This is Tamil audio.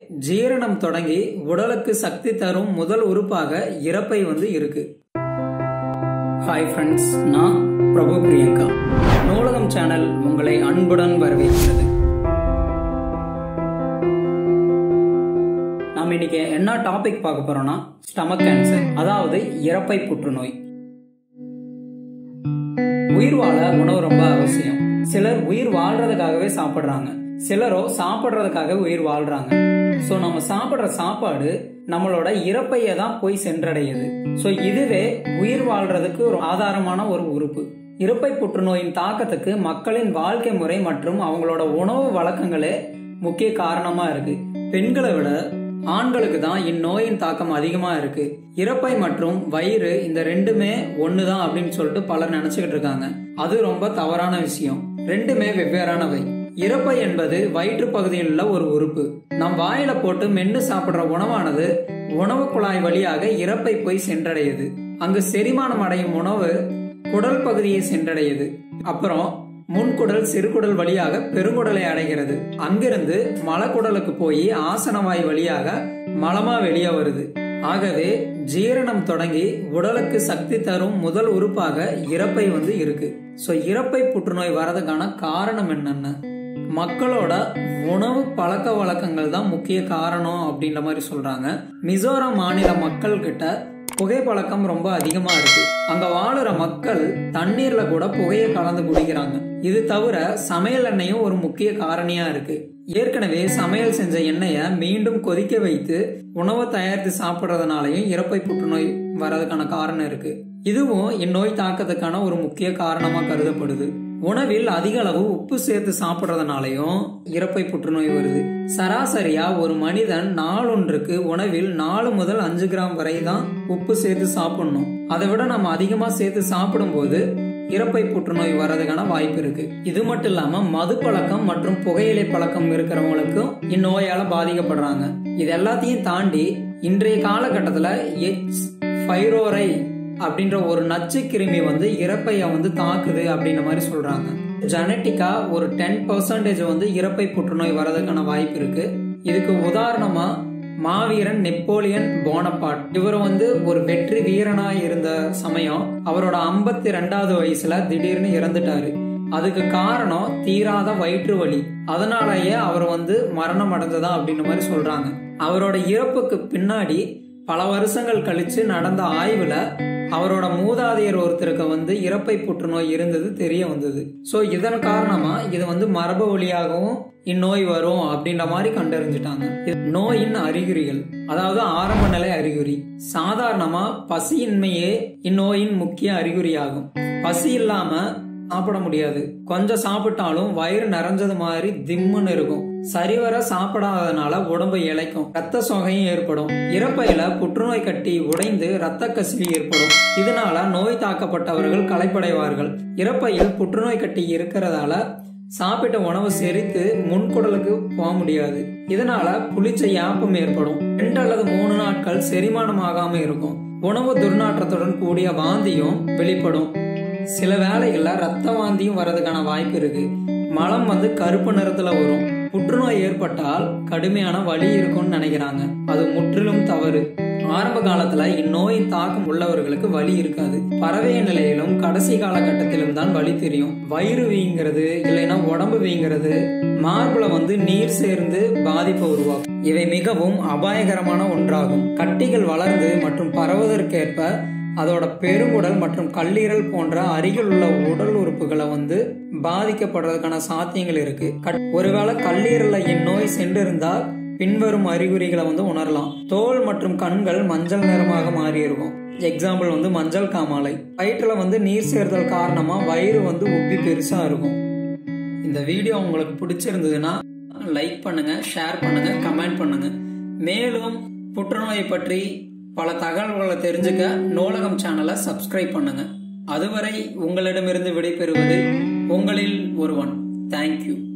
ஜீரணம் தொடங்கி உடலுக்கு சக்தி தரும் முதல் உறுப்பாக இறப்பை வந்து இருக்கு ஹாய் ஃப்ரெண்ட்ஸ் நான் பிரபு பிரியங்கா நூலகம் சேனல் உங்களை அன்புடன் வரவேற்கிறது நாம் இன்னைக்கு என்ன டாபிக் பார்க்க போறோம்னா ஸ்டமக் கேன்சர் அதாவது இறப்பை புற்றுநோய் உயிர் வாழ உணவு ரொம்ப அவசியம் சிலர் உயிர் வாழ்றதுக்காகவே சாப்பிடுறாங்க சிலரோ சாப்பிடுறதுக்காக உயிர் வாழ்றாங்க சோ நம்ம சாப்பிடுற சாப்பாடு நம்மளோட இறப்பைய தான் போய் சென்றடையுது சோ இதுவே உயிர் வாழ்றதுக்கு ஒரு ஆதாரமான ஒரு உறுப்பு இறப்பை புற்றுநோயின் தாக்கத்துக்கு மக்களின் வாழ்க்கை முறை மற்றும் அவங்களோட உணவு வழக்கங்களே முக்கிய காரணமா இருக்கு பெண்களை விட ஆண்களுக்கு தான் இந்நோயின் தாக்கம் அதிகமா இருக்கு இறப்பை மற்றும் வயிறு இந்த ரெண்டுமே ஒண்ணுதான் அப்படின்னு சொல்லிட்டு பலர் நினைச்சுக்கிட்டு இருக்காங்க அது ரொம்ப தவறான விஷயம் ரெண்டுமே வெவ்வேறானவை இறப்பை என்பது வயிற்று பகுதியில் உள்ள ஒரு உறுப்பு நம் வாயில போட்டு மென்னு சாப்பிடுற உணவானது உணவு குழாய் வழியாக இறப்பை போய் சென்றடையுது அங்கு செரிமானம் அடையும் உணவு குடல் பகுதியை சென்றடையுது அப்புறம் முன்குடல் சிறுகுடல் வழியாக பெருங்குடலை அடைகிறது அங்கிருந்து மலக்குடலுக்கு போய் ஆசனவாய் வழியாக மலமா வெளியே வருது ஆகவே ஜீரணம் தொடங்கி உடலுக்கு சக்தி தரும் முதல் உறுப்பாக இறப்பை வந்து இருக்கு சோ இறப்பை புற்றுநோய் வரதுக்கான காரணம் என்னென்ன மக்களோட உணவு பழக்க வழக்கங்கள் தான் முக்கிய காரணம் அப்படின்ற மாதிரி சொல்றாங்க மிசோரம் மாநில மக்கள் கிட்ட புகைப்பழக்கம் ரொம்ப அதிகமா இருக்கு அங்க வாழுற மக்கள் தண்ணீர்ல கூட புகையை கலந்து குடிக்கிறாங்க இது தவிர சமையல் எண்ணெயும் ஒரு முக்கிய காரணியா இருக்கு ஏற்கனவே சமையல் செஞ்ச எண்ணெயை மீண்டும் கொதிக்க வைத்து உணவை தயாரித்து சாப்பிடுறதுனாலயும் இறப்பை புற்றுநோய் வரதுக்கான காரணம் இருக்கு இதுவும் இந்நோய் தாக்கத்துக்கான ஒரு முக்கிய காரணமா கருதப்படுது உணவில் அதிக அளவு உப்பு சேர்த்து சாப்பிடுறதுனாலயும் இறப்பை புற்றுநோய் வருது சராசரியா ஒரு மனிதன் நாளொன்றுக்கு உணவில் நாலு முதல் அஞ்சு கிராம் வரை தான் உப்பு சேர்த்து சாப்பிடணும் அதை விட நம்ம அதிகமா சேர்த்து சாப்பிடும்போது இறப்பை புற்றுநோய் வர்றதுக்கான வாய்ப்பு இருக்கு இது மட்டும் இல்லாம மது பழக்கம் மற்றும் புகையிலை பழக்கம் இருக்கிறவங்களுக்கும் இந்நோயால பாதிக்கப்படுறாங்க இது எல்லாத்தையும் தாண்டி இன்றைய காலகட்டத்துல எச் ஃபைரோரை அப்படின்ற ஒரு நச்சு கிருமி வந்து இறப்பைய வந்து தாக்குது அப்படின்ற மாதிரி சொல்றாங்க ஜெனட்டிக்கா ஒரு டென் பர்சன்டேஜ் வந்து இறப்பை புற்றுநோய் வரதுக்கான வாய்ப்பு இருக்கு இதுக்கு உதாரணமா மாவீரன் நெப்போலியன் போனபாட் இவர் வந்து ஒரு வெற்றி வீரனா இருந்த சமயம் அவரோட ஐம்பத்தி ரெண்டாவது வயசுல திடீர்னு இறந்துட்டாரு அதுக்கு காரணம் தீராத வயிற்று வலி அதனாலயே அவர் வந்து மரணம் அடைஞ்சதா அப்படின்ற மாதிரி சொல்றாங்க அவரோட இறப்புக்கு பின்னாடி பல வருஷங்கள் கழிச்சு நடந்த ஆய்வுல அவரோட மூதாதையர் ஒருத்தருக்கு வந்து இறப்பை புற்றுநோய் இருந்தது தெரிய வந்தது சோ இதன் காரணமா இது வந்து மரபு வழியாகவும் இந்நோய் வரும் அப்படின்ற மாதிரி கண்டறிஞ்சிட்டாங்க நோயின் அறிகுறிகள் அதாவது ஆரம்ப நிலை அறிகுறி சாதாரணமா பசியின்மையே இந்நோயின் முக்கிய அறிகுறியாகும் பசி இல்லாம சாப்பிட முடியாது கொஞ்சம் சாப்பிட்டாலும் வயிறு நிறைஞ்சது மாதிரி திம்முன்னு இருக்கும் சரிவர சாப்பிடாததுனால உடம்பு இழைக்கும் ரத்த சோகையும் ஏற்படும் இறப்பையில புற்றுநோய் கட்டி உடைந்து ரத்த கசிவு ஏற்படும் இதனால நோய் தாக்கப்பட்டவர்கள் களைப்படைவார்கள் இறப்பையில் புற்றுநோய் கட்டி இருக்கிறதால சாப்பிட்ட உணவு செரித்து முன்குடலுக்கு போக முடியாது இதனால புளிச்ச யாப்பம் ஏற்படும் ரெண்டு அல்லது மூணு நாட்கள் செரிமானம் ஆகாம இருக்கும் உணவு துர்நாற்றத்துடன் கூடிய வாந்தியும் வெளிப்படும் சில வேலைகள்ல ரத்த வாந்தியும் வர்றதுக்கான வாய்ப்பு இருக்கு மலம் வந்து கருப்பு நிறத்துல வரும் புற்றுநோய் ஏற்பட்டால் கடுமையான வலி இருக்கும்னு நினைக்கிறாங்க அது முற்றிலும் தவறு ஆரம்ப காலத்துல இந்நோயின் தாக்கம் உள்ளவர்களுக்கு வலி இருக்காது பறவைய நிலையிலும் கடைசி காலகட்டத்திலும் தான் வலி தெரியும் வயிறு வீங்கிறது இல்லைன்னா உடம்பு வீங்கிறது மார்புல வந்து நீர் சேர்ந்து பாதிப்பை உருவாக்கும் இவை மிகவும் அபாயகரமான ஒன்றாகும் கட்டிகள் வளர்ந்து மற்றும் பரவுவதற்கேற்ப அதோட பெருங்குடல் மற்றும் கல்லீரல் போன்ற அருகில் உள்ள உடல் உறுப்புகளை வந்து பாதிக்கப்படுறதுக்கான சாத்தியங்கள் இருக்கு ஒருவேளை கல்லீரல்ல இந்நோய் சென்றிருந்தால் பின்வரும் அறிகுறிகளை வந்து உணரலாம் தோல் மற்றும் கண்கள் மஞ்சள் நிறமாக மாறி இருக்கும் எக்ஸாம்பிள் வந்து மஞ்சள் காமாலை வயிற்றுல வந்து நீர் சேர்தல் காரணமா வயிறு வந்து உப்பி பெருசா இருக்கும் இந்த வீடியோ உங்களுக்கு பிடிச்சிருந்ததுன்னா லைக் பண்ணுங்க ஷேர் பண்ணுங்க கமெண்ட் பண்ணுங்க மேலும் புற்றுநோயை பற்றி பல தகவல்களை தெரிஞ்சுக்க நூலகம் சேனலை சப்ஸ்கிரைப் பண்ணுங்க அதுவரை உங்களிடமிருந்து விடைபெறுவது உங்களில் ஒருவன் தேங்க்யூ